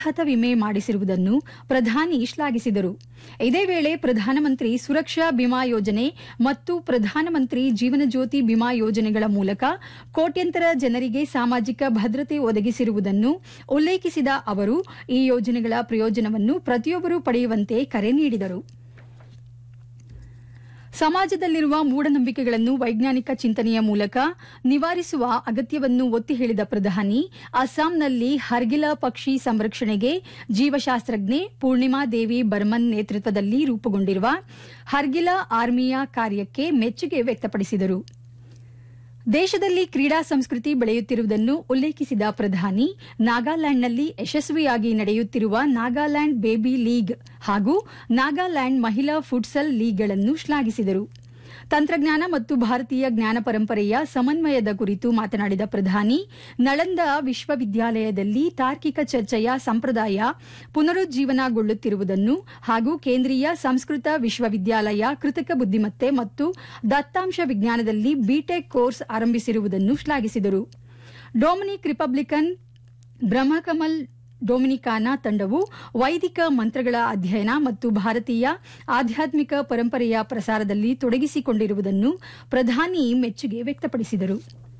ಅಪಘಾತ ವಿಮೆ ಮಾಡಿಸಿರುವುದನ್ನು ಪ್ರಧಾನಿ ಶ್ಲಾಘಿಸಿದರು ಇದೇ ವೇಳೆ ಪ್ರಧಾನಮಂತ್ರಿ ಸುರಕ್ಷಾ ಬಿಮಾ ಯೋಜನೆ ಮತ್ತು ಪ್ರಧಾನಮಂತ್ರಿ ಜೀವನ ಜ್ಯೋತಿ ಬಿಮಾ ಯೋಜನೆಗಳ ಮೂಲಕ ಕೋಟ್ಯಂತರ ಜನರಿಗೆ ಸಾಮಾಜಿಕ ಭದ್ರತೆ ಒದಗಿಸಿರುವುದನ್ನು ಉಲ್ಲೇಖಿಸಿದ ಅವರು ಈ ಯೋಜನೆಗಳ ಪ್ರಯೋಜನವನ್ನು ಪ್ರತಿಯೊಬ್ಬರೂ ಪಡೆಯುವಂತೆ ಕರೆ ನೀಡಿದರು ಸಮಾಜದಲ್ಲಿರುವ ಮೂಢನಂಬಿಕೆಗಳನ್ನು ವೈಜ್ಞಾನಿಕ ಚಿಂತನೆಯ ಮೂಲಕ ನಿವಾರಿಸುವ ಅಗತ್ಯವನ್ನು ಒತ್ತಿ ಹೇಳಿದ ಪ್ರಧಾನಿ ಅಸ್ಸಾಂನಲ್ಲಿ ಹರ್ಗಿಲ ಪಕ್ಷಿ ಸಂರಕ್ಷಣೆಗೆ ಜೀವಶಾಸ್ತ್ರಜ್ಞೆ ಪೂರ್ಣಿಮಾ ದೇವಿ ಬರ್ಮನ್ ನೇತೃತ್ವದಲ್ಲಿ ರೂಪುಗೊಂಡಿರುವ ಹರ್ಗಿಲ ಆರ್ಮಿಯ ಕಾರ್ಯಕ್ಕೆ ಮೆಚ್ಚುಗೆ ವ್ಯಕ್ತಪಡಿಸಿದರು ದೇಶದಲ್ಲಿ ಕ್ರೀಡಾ ಸಂಸ್ಕೃತಿ ಬೆಳೆಯುತ್ತಿರುವುದನ್ನು ಉಲ್ಲೇಖಿಸಿದ ಪ್ರಧಾನಿ ನಾಗಾಲ್ಯಾಂಡ್ನಲ್ಲಿ ಯಶಸ್ವಿಯಾಗಿ ನಡೆಯುತ್ತಿರುವ ನಾಗಾಲ್ಯಾಂಡ್ ಬೇಬಿ ಲೀಗ್ ಹಾಗೂ ನಾಗಾಲ್ಯಾಂಡ್ ಮಹಿಳಾ ಫುಟ್ಸಲ್ ಲೀಗ್ಗಳನ್ನು ಶ್ಲಾಘಿಸಿದರು ತಂತ್ರಜ್ಞಾನ ಮತ್ತು ಭಾರತೀಯ ಜ್ಞಾನ ಪರಂಪರೆಯ ಸಮನ್ವಯದ ಕುರಿತು ಮಾತನಾಡಿದ ಪ್ರಧಾನಿ ನಳಂದ ವಿಶ್ವವಿದ್ಯಾಲಯದಲ್ಲಿ ತಾರ್ಕಿಕ ಚರ್ಚೆಯ ಸಂಪ್ರದಾಯ ಪುನರುಜ್ಜೀವನಗೊಳ್ಳುತ್ತಿರುವುದನ್ನು ಹಾಗೂ ಕೇಂದ್ರೀಯ ಸಂಸ್ಕೃತ ವಿಶ್ವವಿದ್ಯಾಲಯ ಕೃತಕ ಬುದ್ದಿಮತ್ತೆ ಮತ್ತು ದತ್ತಾಂಶ ವಿಜ್ಞಾನದಲ್ಲಿ ಬಿಟೆಕ್ ಕೋರ್ಸ್ ಆರಂಭಿಸಿರುವುದನ್ನು ಶ್ಲಾಘಿಸಿದರು ಡೊಮಿನಿಕ್ ರಿಪಬ್ಲಿಕನ್ ಬ್ರಹ್ಮಕಮಲ್ ಡೊಮಿನಿಕಾನಾ ತಂಡವು ವೈದಿಕ ಮಂತ್ರಗಳ ಅಧ್ಯಯನ ಮತ್ತು ಭಾರತೀಯ ಆಧ್ಯಾತ್ಮಿಕ ಪರಂಪರೆಯ ಪ್ರಸಾರದಲ್ಲಿ ತೊಡಗಿಸಿಕೊಂಡಿರುವುದನ್ನು ಪ್ರಧಾನಿ ಮೆಚ್ಚುಗೆ ವ್ಯಕ್ತಪಡಿಸಿದರು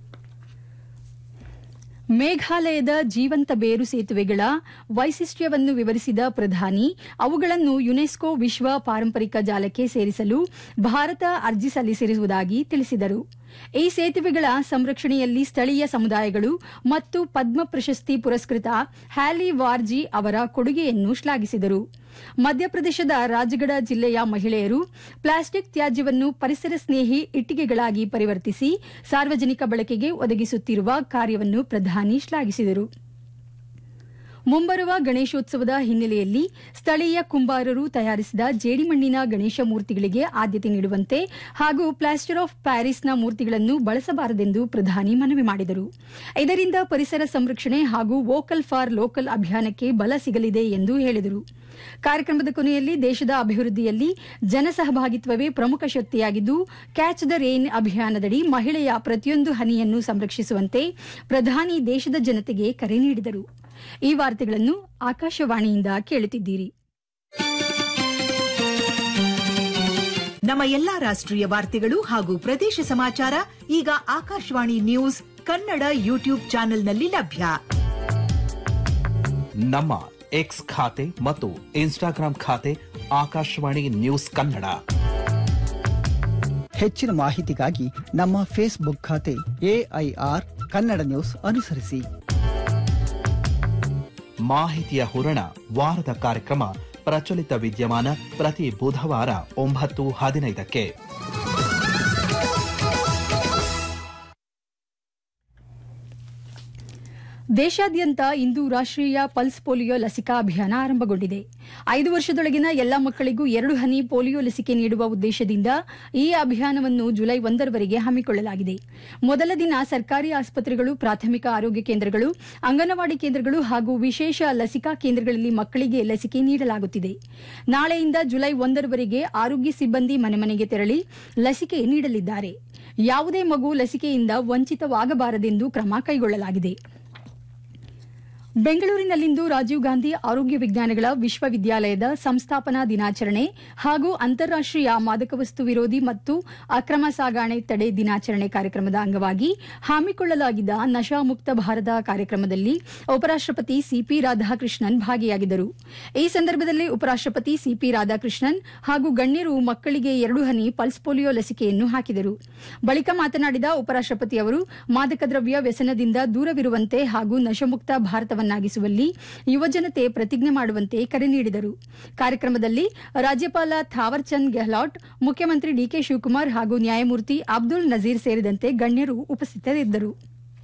ಮೇಘಾಲಯದ ಜೀವಂತ ಬೇರು ಸೇತುವೆಗಳ ವೈಶಿಷ್ಟ್ಯವನ್ನು ವಿವರಿಸಿದ ಪ್ರಧಾನಿ ಅವುಗಳನ್ನು ಯುನೆಸ್ಕೋ ವಿಶ್ವ ಪಾರಂಪರಿಕ ಜಾಲಕ್ಕೆ ಸೇರಿಸಲು ಭಾರತ ಅರ್ಜಿ ಸಲ್ಲಿಸಿರುವುದಾಗಿ ತಿಳಿಸಿದರು ಈ ಸೇತುವೆಗಳ ಸಂರಕ್ಷಣೆಯಲ್ಲಿ ಸ್ಥಳೀಯ ಸಮುದಾಯಗಳು ಮತ್ತು ಪದ್ಮ ಪ್ರಶಸ್ತಿ ಪುರಸ್ಕೃತ ಹ್ಯಾಲಿ ವಾರ್ಜಿ ಅವರ ಕೊಡುಗೆಯನ್ನು ಶ್ಲಾಘಿಸಿದರು ಮಧ್ಯಪ್ರದೇಶದ ರಾಜಗಢ ಜಿಲ್ಲೆಯ ಮಹಿಳೆಯರು ಪ್ಲಾಸ್ಟಿಕ್ ತ್ಯಾಜ್ಯವನ್ನು ಪರಿಸರ ಸ್ನೇಹಿ ಇಟ್ಟಿಗೆಗಳಾಗಿ ಪರಿವರ್ತಿಸಿ ಸಾರ್ವಜನಿಕ ಬಳಕೆಗೆ ಒದಗಿಸುತ್ತಿರುವ ಕಾರ್ಯವನ್ನು ಪ್ರಧಾನಿ ಶ್ಲಾಘಿಸಿದರು ಮುಂಬರುವ ಗಣೇಶೋತ್ಸವದ ಹಿನ್ನೆಲೆಯಲ್ಲಿ ಸ್ಥಳೀಯ ಕುಂಬಾರರು ತಯಾರಿಸಿದ ಜೇಡಿಮಣ್ಣಿನ ಗಣೇಶ ಮೂರ್ತಿಗಳಿಗೆ ಆದ್ಯತೆ ನೀಡುವಂತೆ ಹಾಗೂ ಪ್ಲಾಸ್ಟರ್ ಆಫ್ ಪ್ಯಾರಿಸ್ನ ಮೂರ್ತಿಗಳನ್ನು ಬಳಸಬಾರದೆಂದು ಪ್ರಧಾನಿ ಮನವಿ ಮಾಡಿದರು ಇದರಿಂದ ಪರಿಸರ ಸಂರಕ್ಷಣೆ ಹಾಗೂ ವೋಕಲ್ ಫಾರ್ ಲೋಕಲ್ ಅಭಿಯಾನಕ್ಕೆ ಬಲ ಸಿಗಲಿದೆ ಎಂದು ಹೇಳಿದರು ಕಾರ್ಯಕ್ರಮದ ಕೊನೆಯಲ್ಲಿ ದೇಶದ ಅಭಿವೃದ್ಧಿಯಲ್ಲಿ ಜನಸಹಭಾಗಿತ್ವವೇ ಪ್ರಮುಖ ಶಕ್ತಿಯಾಗಿದ್ದು ಕ್ಯಾಚ್ ದ ರೇನ್ ಅಭಿಯಾನದಡಿ ಮಹಿಳೆಯ ಪ್ರತಿಯೊಂದು ಹನಿಯನ್ನು ಸಂರಕ್ಷಿಸುವಂತೆ ಪ್ರಧಾನಿ ದೇಶದ ಜನತೆಗೆ ಕರೆ ನೀಡಿದರು ಈ ವಾರ್ತೆಗಳನ್ನು ಆಕಾಶವಾಣಿಯಿಂದ ಕೇಳುತ್ತಿದ್ದೀರಿ ನಮ್ಮ ಎಲ್ಲಾ ರಾಷ್ಟ್ರೀಯ ವಾರ್ತೆಗಳು ಹಾಗೂ ಪ್ರದೇಶ ಸಮಾಚಾರ ಈಗ ಆಕಾಶವಾಣಿ ನ್ಯೂಸ್ ಕನ್ನಡ ಯೂಟ್ಯೂಬ್ ಚಾನೆಲ್ನಲ್ಲಿ ಲಭ್ಯ ನಮ್ಮ ಎಕ್ಸ್ ಖಾತೆ ಮತ್ತು ಇನ್ಸ್ಟಾಗ್ರಾಂ ಖಾತೆ ಆಕಾಶವಾಣಿ ನ್ಯೂಸ್ ಕನ್ನಡ ಹೆಚ್ಚಿನ ಮಾಹಿತಿಗಾಗಿ ನಮ್ಮ ಫೇಸ್ಬುಕ್ ಖಾತೆ ಎಐಆರ್ ಕನ್ನಡ ನ್ಯೂಸ್ ಅನುಸರಿಸಿ ಮಾಹಿತಿಯ ಹೂರಣ ವಾರದ ಕಾರ್ಯಕ್ರಮ ಪ್ರಚಲಿತ ವಿದ್ಯಮಾನ ಪ್ರತಿ ಬುಧವಾರ ಒಂಬತ್ತು ಹದಿನೈದಕ್ಕೆ ದೇಶಾದ್ಯಂತ ಇಂದು ರಾಷ್ಟ್ರೀಯ ಪಲ್ಸ್ ಪೋಲಿಯೋ ಲಸಿಕಾ ಅಭಿಯಾನ ಆರಂಭಗೊಂಡಿದೆ ಐದು ವರ್ಷದೊಳಗಿನ ಎಲ್ಲಾ ಮಕ್ಕಳಿಗೂ ಎರಡು ಹನಿ ಪೋಲಿಯೋ ಲಸಿಕೆ ನೀಡುವ ಉದ್ದೇಶದಿಂದ ಈ ಅಭಿಯಾನವನ್ನು ಜುಲೈ ಒಂದರವರೆಗೆ ಹಮ್ಮಿಕೊಳ್ಳಲಾಗಿದೆ ಮೊದಲ ದಿನ ಸರ್ಕಾರಿ ಆಸ್ಪತ್ರೆಗಳು ಪ್ರಾಥಮಿಕ ಆರೋಗ್ಯ ಕೇಂದ್ರಗಳು ಅಂಗನವಾಡಿ ಕೇಂದ್ರಗಳು ಹಾಗೂ ವಿಶೇಷ ಲಸಿಕಾ ಕೇಂದ್ರಗಳಲ್ಲಿ ಮಕ್ಕಳಿಗೆ ಲಸಿಕೆ ನೀಡಲಾಗುತ್ತಿದೆ ನಾಳೆಯಿಂದ ಜುಲೈ ಒಂದರವರೆಗೆ ಆರೋಗ್ಯ ಸಿಬ್ಬಂದಿ ಮನೆ ಮನೆಗೆ ತೆರಳಿ ಲಸಿಕೆ ನೀಡಲಿದ್ದಾರೆ ಯಾವುದೇ ಮಗು ಲಸಿಕೆಯಿಂದ ವಂಚಿತವಾಗಬಾರದೆಂದು ಕ್ರಮ ಕೈಗೊಳ್ಳಲಾಗಿದೆ ಬೆಂಗಳೂರಿನಲ್ಲಿಂದು ರಾಜೀವ್ ಗಾಂಧಿ ಆರೋಗ್ಯ ವಿಜ್ಞಾನಗಳ ವಿಶ್ವವಿದ್ಯಾಲಯದ ಸಂಸ್ಥಾಪನಾ ದಿನಾಚರಣೆ ಹಾಗೂ ಅಂತಾರಾಷ್ಟೀಯ ಮಾದಕ ವಸ್ತು ವಿರೋಧಿ ಮತ್ತು ಅಕ್ರಮ ಸಾಗಾಣೆ ತಡೆ ದಿನಾಚರಣೆ ಕಾರ್ಯಕ್ರಮದ ಅಂಗವಾಗಿ ಹಮ್ಮಿಕೊಳ್ಳಲಾಗಿದ್ದ ನಶಾಮುಕ್ತ ಭಾರತ ಕಾರ್ಯಕ್ರಮದಲ್ಲಿ ಉಪರಾಷ್ಟಪತಿ ಸಿಪಿ ರಾಧಾಕೃಷ್ಣನ್ ಭಾಗಿಯಾಗಿದ್ದರು ಈ ಸಂದರ್ಭದಲ್ಲಿ ಉಪರಾಷ್ಟಪತಿ ಸಿಪಿ ರಾಧಾಕೃಷ್ಣನ್ ಹಾಗೂ ಗಣ್ಯರು ಮಕ್ಕಳಿಗೆ ಎರಡು ಹನಿ ಪಲ್ಸ್ ಪೋಲಿಯೋ ಲಸಿಕೆಯನ್ನು ಹಾಕಿದರು ಬಳಿಕ ಮಾತನಾಡಿದ ಉಪರಾಷ್ಟಪತಿ ಅವರು ಮಾದಕ ದ್ರವ್ಯ ವ್ಯಸನದಿಂದ ದೂರವಿರುವಂತೆ ಹಾಗೂ ನಶಮುಕ್ತ ಭಾರತವನ್ನಾಗಿಸುವಲ್ಲಿ ಯುವಜನತೆ ಪ್ರತಿಜ್ಞೆ ಮಾಡುವಂತೆ ಕರೆ ನೀಡಿದರು ಕಾರ್ಯಕ್ರಮದಲ್ಲಿ ರಾಜ್ಯಪಾಲ ಥಾವರ್ಚಂದ್ ಗೆಹ್ಲಾಟ್ ಮುಖ್ಯಮಂತ್ರಿ ಡಿಕೆ ಶಿವಕುಮಾರ್ ಹಾಗೂ ನ್ಯಾಯಮೂರ್ತಿ ಅಬ್ದುಲ್ ನಜೀರ್ ಸೇರಿದಂತೆ ಗಣ್ಯರು ಉಪಸ್ಥಿತರಿದ್ದರು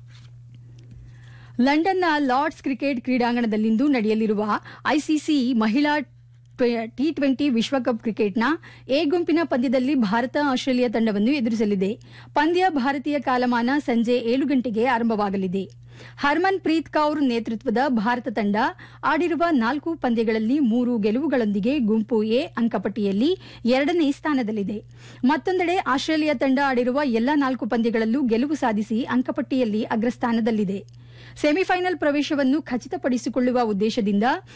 ಲಂಡನ್ನ ಲಾರ್ಡ್ಸ್ ಕ್ರಿಕೆಟ್ ಕ್ರೀಡಾಂಗಣದಲ್ಲಿಂದು ನಡೆಯಲಿರುವ ಐಸಿಸಿ ಮಹಿಳಾ ಟಿ ಟ್ವೆಂಟಿ ವಿಶ್ವಕಪ್ ಕ್ರಿಕೆಟ್ನ ಎ ಗುಂಪಿನ ಪಂದ್ಯದಲ್ಲಿ ಭಾರತ ಆಸ್ಟ್ರೇಲಿಯಾ ತಂಡವನ್ನು ಎದುರಿಸಲಿದೆ ಪಂದ್ಯ ಭಾರತೀಯ ಕಾಲಮಾನ ಸಂಜೆ ಏಳು ಗಂಟೆಗೆ ಆರಂಭವಾಗಲಿದೆ ಹರ್ಮನ್ ಪ್ರೀತ್ ಕೌರ್ ನೇತೃತ್ವದ ಭಾರತ ತಂಡ ಆಡಿರುವ ನಾಲ್ಕು ಪಂದ್ಯಗಳಲ್ಲಿ ಮೂರು ಗೆಲುವುಗಳೊಂದಿಗೆ ಗುಂಪು ಎ ಅಂಕಪಟ್ಟಿಯಲ್ಲಿ ಎರಡನೇ ಸ್ಥಾನದಲ್ಲಿದೆ ಮತ್ತೊಂದೆಡೆ ಆಸ್ಟ್ರೇಲಿಯಾ ತಂಡ ಆಡಿರುವ ಎಲ್ಲಾ ನಾಲ್ಕು ಪಂದ್ಯಗಳಲ್ಲೂ ಗೆಲುವು ಸಾಧಿಸಿ ಅಂಕಪಟ್ಟಿಯಲ್ಲಿ ಅಗ್ರಸ್ಥಾನದಲ್ಲಿದೆ ಸೆಮಿಫೈನಲ್ ಪ್ರವೇಶವನ್ನು ಖಚಿತಪಡಿಸಿಕೊಳ್ಳುವ ಉದ್ದೇಶದಿಂದ